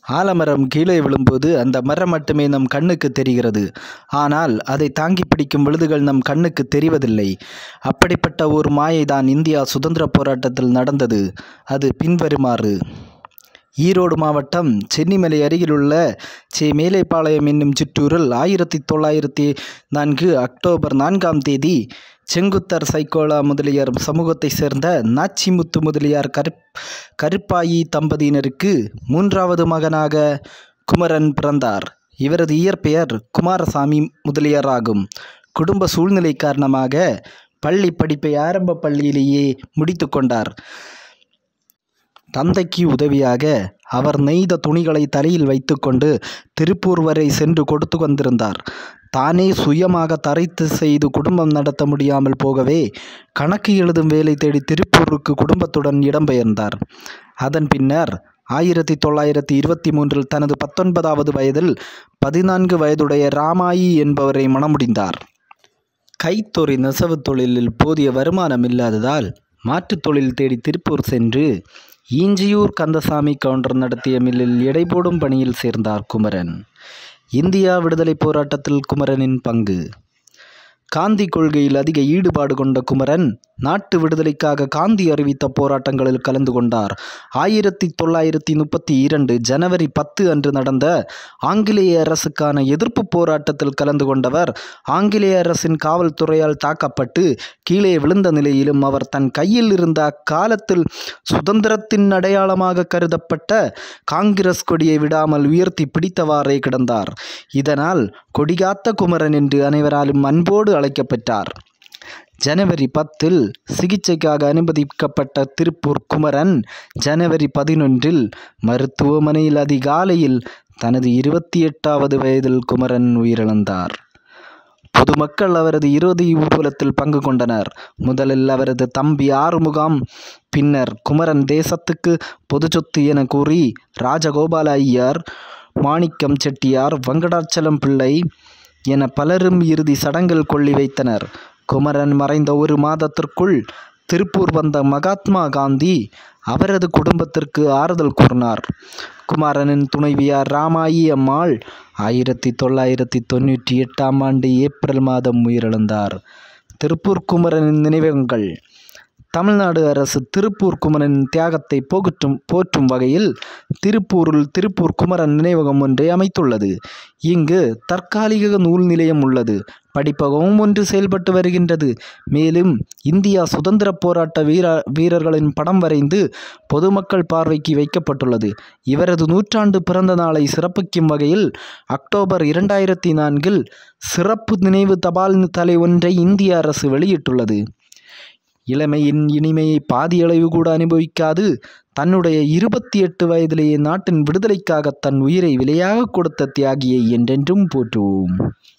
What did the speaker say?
ஆலமரம் கீழே விழும்போது அந்த மரம் மட்டுமே நம் கண்ணுக்கு தெரிகிறது ஆனால் அதை தாங்கி பிடிக்கும் விழுதுகள் நம் கண்ணுக்கு தெரிவதில்லை அப்படிப்பட்ட ஒரு மாயை தான் இந்தியா சுதந்திர போராட்டத்தில் நடந்தது அது பின்வருமாறு ஈரோடு மாவட்டம் சென்னிமலை அருகிலுள்ள சே மேலைப்பாளையம் என்னும் சிற்றூரில் ஆயிரத்தி தொள்ளாயிரத்தி நான்கு அக்டோபர் நான்காம் தேதி செங்குத்தர் சைக்கோலா முதலியார் சமூகத்தைச் சேர்ந்த நாச்சிமுத்து முதலியார் கருப் கருப்பாயி தம்பதியினருக்கு மூன்றாவது மகனாக குமரன் பிறந்தார் இவரது இயற்பெயர் குமாரசாமி முதலியார் ஆகும் குடும்ப சூழ்நிலை காரணமாக பள்ளி படிப்பை ஆரம்ப பள்ளியிலேயே முடித்து கொண்டார் தந்தைக்கு உதவியாக அவர் நெய்த துணிகளை தலையில் வைத்துக்கொண்டு திருப்பூர் வரை சென்று கொடுத்து வந்திருந்தார் தானே சுயமாக தரைத்து செய்து குடும்பம் நடத்த முடியாமல் போகவே கணக்கு எழுதும் வேலை தேடி திருப்பூருக்கு குடும்பத்துடன் இடம்பெயர்ந்தார் அதன் பின்னர் ஆயிரத்தி தொள்ளாயிரத்தி இருபத்தி மூன்றில் தனது பத்தொன்பதாவது வயதில் பதினான்கு வயதுடைய ராமாயி என்பவரை மணமுடிந்தார் கைத்தொழில் நெசவு தொழிலில் போதிய வருமானம் இல்லாததால் மாற்றுத் தொழில் தேடி திருப்பூர் சென்று ஈஞ்சியூர் கந்தசாமி கவுண்டர் நடத்திய மில்லில் எடை போடும் பணியில் சேர்ந்தார் குமரன் இந்தியா விடுதலைப் போராட்டத்தில் குமரனின் பங்கு காந்தி கொள்கையில் அதிக ஈடுபாடு கொண்ட குமரன் நாட்டு விடுதலைக்காக காந்தி அறிவித்த போராட்டங்களில் கலந்து கொண்டார் ஆயிரத்தி தொள்ளாயிரத்தி முப்பத்தி இரண்டு ஜனவரி பத்து அன்று நடந்த ஆங்கிலேய அரசுக்கான எதிர்ப்பு போராட்டத்தில் கலந்து கொண்டவர் ஆங்கிலேய அரசின் காவல்துறையால் தாக்கப்பட்டு கீழே விழுந்த நிலையிலும் அவர் தன் கையில் இருந்த அக்காலத்தில் சுதந்திரத்தின் அடையாளமாக கருதப்பட்ட காங்கிரஸ் கொடியை விடாமல் உயர்த்தி பிடித்தவாறே கிடந்தார் இதனால் கொடிகாத்த குமரன் என்று அனைவராலும் அன்போடு அழைக்கப்பட்டார் ஜனவரி பத்தில் சிகிச்சைக்காக அனுமதிக்கப்பட்ட திருப்பூர் குமரன் ஜனவரி பதினொன்றில் மருத்துவமனையில் அதிகாலையில் தனது இருபத்தி எட்டாவது வயதில் குமரன் உயிரிழந்தார் பொதுமக்கள் அவரது இறுதி ஊர்வலத்தில் பங்கு கொண்டனர் முதலில் அவரது தம்பி ஆறுமுகம் பின்னர் குமரன் தேசத்துக்கு பொது சொத்து என கூறி ராஜகோபால ஐயர் மாணிக்கம் செட்டியார் வெங்கடாச்சலம் பிள்ளை என பலரும் இறுதி சடங்கில் கொள்ளி வைத்தனர் குமரன் மறைந்த ஒரு மாதத்திற்குள் திருப்பூர் வந்த மகாத்மா காந்தி அவரது குடும்பத்திற்கு ஆறுதல் கூறினார் குமாரனின் துணைவியார் ராமாயி அம்மாள் ஆயிரத்தி தொள்ளாயிரத்தி தொண்ணூற்றி எட்டாம் ஆண்டு ஏப்ரல் மாதம் உயிரிழந்தார் திருப்பூர் குமரனின் நினைவகங்கள் தமிழ்நாடு அரசு திருப்பூர் குமரன் தியாகத்தை போகற்றும் போற்றும் வகையில் திருப்பூரில் திருப்பூர் குமரன் நினைவகம் ஒன்றை அமைத்துள்ளது இங்கு தற்காலிக நூல் நிலையம் உள்ளது படிப்பகமும் ஒன்று செயல்பட்டு வருகின்றது மேலும் இந்தியா சுதந்திர போராட்ட வீர வீரர்களின் படம் வரைந்து பொதுமக்கள் பார்வைக்கு வைக்கப்பட்டுள்ளது இவரது நூற்றாண்டு பிறந்த நாளை சிறப்பிக்கும் வகையில் அக்டோபர் இரண்டாயிரத்தி நான்கில் சிறப்பு நினைவு தபால் தலை ஒன்றை இந்திய அரசு வெளியிட்டுள்ளது இளமையின் இனிமையை பாதியளவு கூட அனுபவிக்காது தன்னுடைய இருபத்தி எட்டு வயதிலேயே நாட்டின் விடுதலைக்காக தன் உயிரை விலையாக கொடுத்த தியாகியை என்றென்றும் போற்றுவோம்